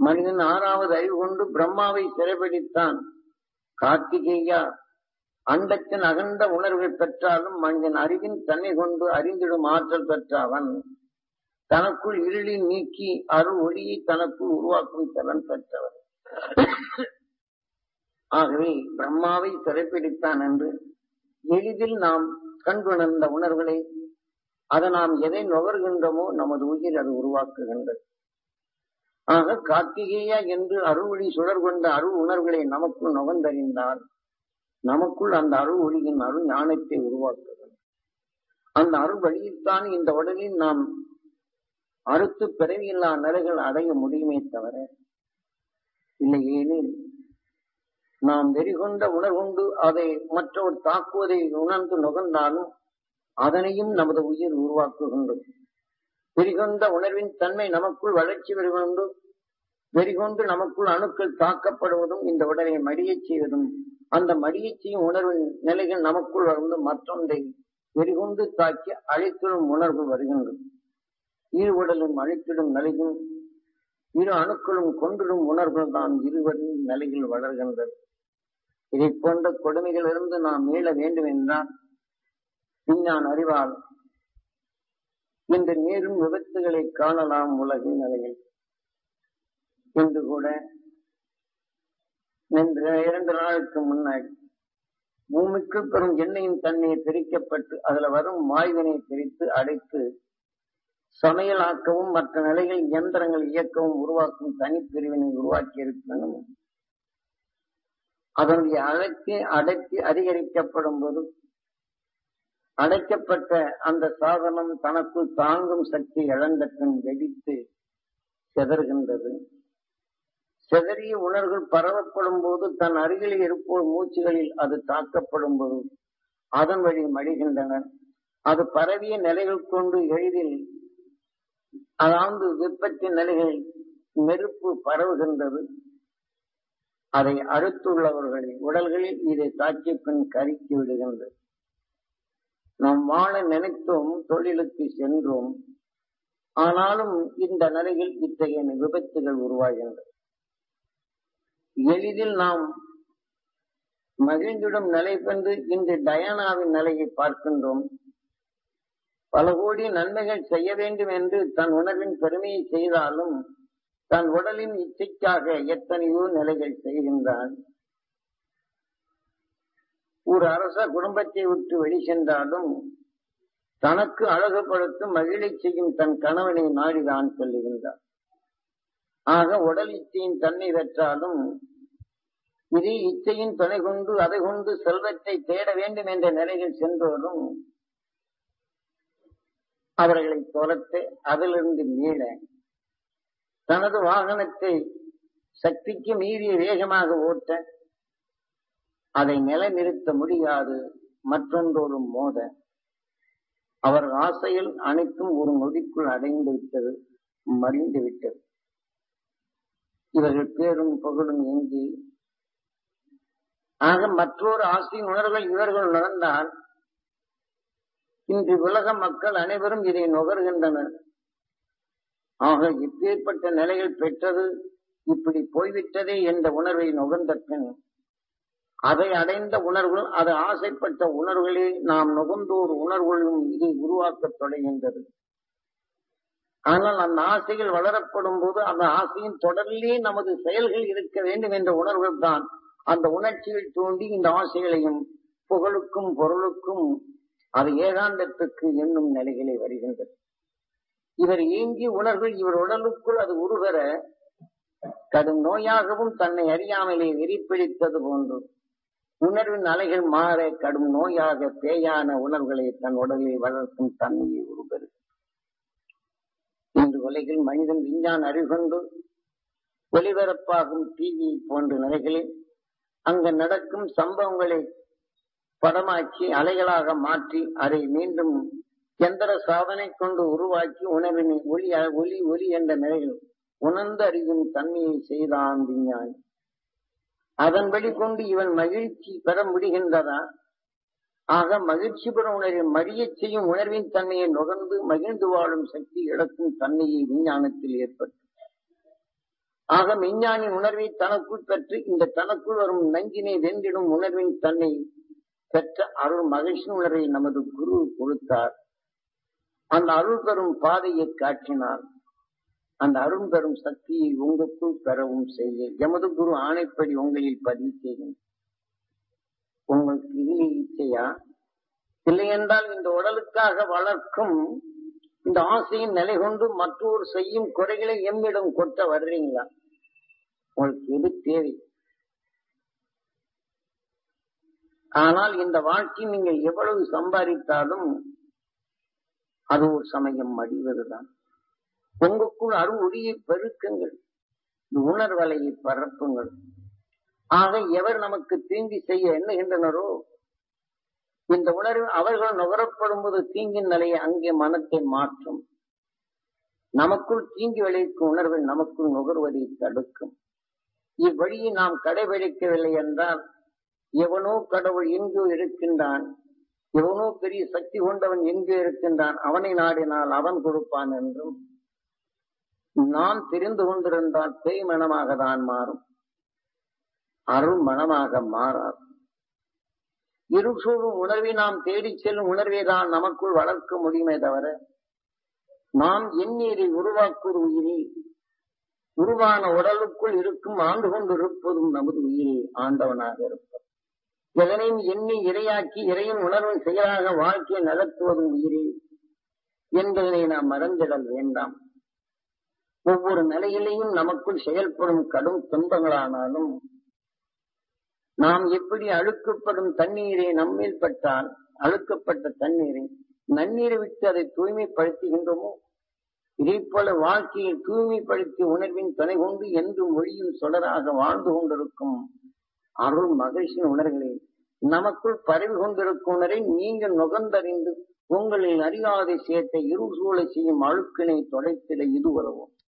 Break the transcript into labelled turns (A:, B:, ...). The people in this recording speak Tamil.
A: மனிதன் ஆறாவது அறிவு கொண்டு பிரம்மாவை சிறைபிடித்தான் கார்த்திகேயா அண்டத்தின் அகண்ட உணர்வுகள் பெற்றாலும் மனிதன் அறிவின் தன்னை கொண்டு அறிந்திடும் ஆற்றல் பெற்ற அவன் தனக்குள் இருளை நீக்கி அருள் ஒளியை தனக்குள் உருவாக்கும் திறன் பெற்றவன் ஆகவே பிரம்மாவை சிறைப்பிடித்தான் என்று எளிதில் நாம் கண்டுணர்ந்த உணர்வுகளை அதை நாம் எதை நுகர்கின்றோமோ நமது உயிர் அது உருவாக்குகின்றது ஆக கார்த்திகேயா என்று அருள் ஒளி சுடர் கொண்ட அருள் உணர்வுகளை நமக்குள் நுகர்ந்தறிந்தால் நமக்குள் அந்த அருள் ஒளியின் அருள் ஞானத்தை உருவாக்குகிறது அந்த அருள் வழியில்தான் இந்த உடலில் நாம் அறுத்து பிறவியில்லா நிலைகள் அடைய முடியுமே தவிர இல்லை ஏனில் நாம் வெறிகொண்ட உணர்வுண்டு அதை மற்றவர் தாக்குவதை உணர்ந்து நுகர்ந்தாலும் அதனையும் நமது உயிர் உருவாக்குகின்றது வெறிகொண்ட உணர்வின் தன்மை நமக்குள் வளர்ச்சி பெறுகொண்டு வெறிகொண்டு நமக்குள் அணுக்கள் தாக்கப்படுவதும் இந்த உடலை மடியச் செய்வதும் அந்த மடியச் செய்யும் உணர்வின் நிலைகள் நமக்குள் வந்து மற்றொன்றை வெறிகொண்டு தாக்கி அழைத்திடும் உணர்வு வருகின்றது இரு உடலும் அழித்திடும் நிலையும் இரு அணுக்களும் கொன்றிடும் உணர்வுகள் தான் இருவரின் நிலையில் வளர்கின்றது இதை போன்ற கொடுமைகளிலிருந்து நாம் மீள வேண்டும் என்றால் விஞ்ஞான அறிவால் இன்று நேரும் விபத்துகளை காணலாம் உலகின் நிலையில் இன்று கூட இன்று இரண்டு நாளுக்கு முன்னாடி பூமிக்கு பெறும் எண்ணெயின் தண்ணீர் பிரிக்கப்பட்டு அதுல வரும் வாயுவினை பிரித்து அடைத்து சமையலாக்கவும் மற்ற நிலைகள் இயந்திரங்கள் இயக்கவும் உருவாக்கும் தனிப்பிரிவினை உருவாக்கி இருக்கணும் அதனுடைய அழைச்சி அடக்கி அதிகரிக்கப்படும் போது அடைக்கப்பட்ட அந்த சாதனம் தனக்குள் தாங்கும் சக்தி இழந்த பின் வெடித்து செதறுகின்றது செதறிய உணர்வுகள் பரவப்படும் போது தன் அருகில் இருப்போர் மூச்சுகளில் அது தாக்கப்படும் போது அதன் வழி மடிகின்றன அது பரவிய நிலைகள் கொண்டு எளிதில் அதாவது வெப்பத்தின் நிலைகள் நெருப்பு பரவுகின்றது அதை அடுத்துள்ளவர்களின் உடல்களில் இதை தாக்கி பின் கருக்கி விடுகின்றது நாம் வாழ நினைத்தோம் தொழிலுக்கு சென்றோம் ஆனாலும் இந்த நிலையில் இத்தகைய விபத்துகள் உருவாகின்றன எளிதில் நாம் மகிழ்ந்திடும் நிலை பெற்று இன்று டயானாவின் நிலையை பார்க்கின்றோம் பல கோடி நன்மைகள் செய்ய வேண்டும் என்று தன் உணர்வின் பெருமையை செய்தாலும் தன் உடலின் இச்சைக்காக எத்தனையோ நிலைகள் செய்கின்றான் ஒரு அரச குடும்பத்தை விட்டு வெளி சென்றாலும் தனக்கு அழகுபடுத்தும் மகிழை செய்யும் தன் கணவனை நாடிதான் சொல்லுகின்றார் ஆக உடல் இச்சையின் தன்மை பெற்றாலும் இதே இச்சையின் துணை கொண்டு அதை கொண்டு செல்வத்தை தேட வேண்டும் என்ற நிலையில் சென்றோரும் அவர்களை துரத்து அதிலிருந்து மீள தனது வாகனத்தை சக்திக்கு மீறிய வேகமாக ஓட்ட அதை நிலைநிறுத்த முடியாது மற்றொன்றோடு மோத அவர் ஆசையில் அனைத்தும் ஒரு நொடிக்குள் அடைந்து விட்டது மறிந்து விட்டது இவர்கள் பேரும் புகழும் எங்கி ஆக மற்றொரு ஆசையின் உணர்வுகள் இவர்கள் உணர்ந்தால் இன்று உலக மக்கள் அனைவரும் இதை நுகர்கின்றனர் ஆக இப்பேற்பட்ட நிலைகள் பெற்றது இப்படி போய்விட்டதே என்ற உணர்வை நுகர்ந்த பின் அதை அடைந்த உணர்வுகள் அது ஆசைப்பட்ட உணர்வுகளே நாம் நுகர்ந்தோர் உணர்வுகளும் இது உருவாக்கத் தொடங்கின்றது ஆனால் அந்த ஆசைகள் வளரப்படும் போது அந்த ஆசையின் தொடரிலே நமது செயல்கள் இருக்க வேண்டும் என்ற உணர்வுகள் தான் அந்த உணர்ச்சியில் தூண்டி இந்த ஆசைகளையும் புகழுக்கும் பொருளுக்கும் அது ஏகாந்தத்துக்கு என்னும் நிலைகளே வருகின்றது இவர் ஏங்கி உணர்வுகள் இவர் உடலுக்குள் அது உருவர கடும் நோயாகவும் தன்னை அறியாமலே வெறிப்பிடித்தது போன்று உணர்வின் அலைகள் மாற கடும் நோயாக பேயான உணர்வுகளை தன் உடலில் வளர்க்கும் தன்மையை உருவரு இன்று உலகில் மனிதன் விஞ்ஞான அறிவுகொண்டு ஒளிபரப்பாகும் டிவி போன்ற நிலைகளில் அங்கு நடக்கும் சம்பவங்களை படமாக்கி அலைகளாக மாற்றி அதை மீண்டும் எந்திர சாதனை கொண்டு உருவாக்கி உணர்வினை ஒளி ஒளி ஒளி என்ற நிலையில் உணர்ந்து அறியும் தன்மையை செய்தான் விஞ்ஞானி அதன் கொண்டு இவன் மகிழ்ச்சி பெற முடிகின்றதா ஆக மகிழ்ச்சி பெற உணர்வை மடியச் செய்யும் உணர்வின் தன்மையை நுகர்ந்து மகிழ்ந்து வாழும் சக்தி இழக்கும் தன்மையை விஞ்ஞானத்தில் ஏற்பட்டு ஆக மெஞ்ஞானி உணர்வை தனக்குள் பெற்று இந்த தனக்குள் வரும் நஞ்சினை வென்றிடும் உணர்வின் தன்னை பெற்ற அருள் மகிழ்ச்சி உணர்வை நமது குரு கொடுத்தார் அந்த அருள் பெறும் பாதையை காட்டினார் அந்த அருள் பெறும் சக்தியை உங்களுக்குள் பெறவும் செய்ய எமது குரு ஆணைப்படி உங்களில் பதிவு செய்யும் உங்களுக்கு இதில் இச்சையா இல்லை என்றால் இந்த உடலுக்காக வளர்க்கும் இந்த ஆசையின் நிலை கொண்டு மற்றொரு செய்யும் குறைகளை எம்மிடம் கொட்ட வர்றீங்களா உங்களுக்கு எது தேவை ஆனால் இந்த வாழ்க்கை நீங்கள் எவ்வளவு சம்பாதித்தாலும் அது ஒரு சமயம் மடிவதுதான் உங்களுக்குள் அரு ஒளியை பெருக்குங்கள் உணர்வலையை பரப்புங்கள் ஆக எவர் நமக்கு தீங்கி செய்ய எண்ணுகின்றனரோ இந்த உணர்வு அவர்கள் நுகரப்படும் போது தீங்கின் நிலையை அங்கே மனத்தை மாற்றும் நமக்குள் தீங்கி விளைவிக்கும் உணர்வு நமக்குள் நுகர்வதை தடுக்கும் இவ்வழியை நாம் கடைபிடிக்கவில்லை என்றால் எவனோ கடவுள் எங்கோ இருக்கின்றான் எவனோ பெரிய சக்தி கொண்டவன் எங்கே இருக்கின்றான் அவனை நாடினால் அவன் கொடுப்பான் என்றும் நாம் தெரிந்து கொண்டிருந்தால் பேய் மனமாக தான் மாறும் அருள் மனமாக மாறாது இருசூழும் உணர்வை நாம் தேடிச் செல்லும் உணர்வை தான் நமக்குள் வளர்க்க முடியுமே தவிர நாம் எண்ணீரை உருவாக்குவது உயிரே உருவான உடலுக்குள் இருக்கும் ஆண்டு கொண்டு இருப்பதும் நமது உயிரே ஆண்டவனாக இருப்பது எதனையும் எண்ணி இரையாக்கி இறையின் உணர்வின் செயலாக வாழ்க்கையை நடத்துவதும் உயிரே என்பதனை நாம் மறந்திடல் வேண்டாம் ஒவ்வொரு நிலையிலையும் நமக்குள் செயல்படும் கடும் துன்பங்களானாலும் நாம் எப்படி அழுக்கப்படும் தண்ணீரை நம்மில் பட்டால் அழுக்கப்பட்ட தண்ணீரை நன்னீரை விட்டு அதை தூய்மைப்படுத்துகின்றோமோ இதே போல வாழ்க்கையை தூய்மைப்படுத்தி உணர்வின் துணை கொண்டு என்றும் ஒளியும் சுடராக வாழ்ந்து கொண்டிருக்கும் அருள் மகிழ்ச்சியின் உணர்வுகளை நமக்குள் பரவி கொண்டிருக்கும் உணரை நீங்கள் நுகர்ந்தறிந்து உங்களில் அறியாதை சேர்த்த இருள் சூழலை செய்யும் அழுக்கினை தொலைத்திட இது உதவும்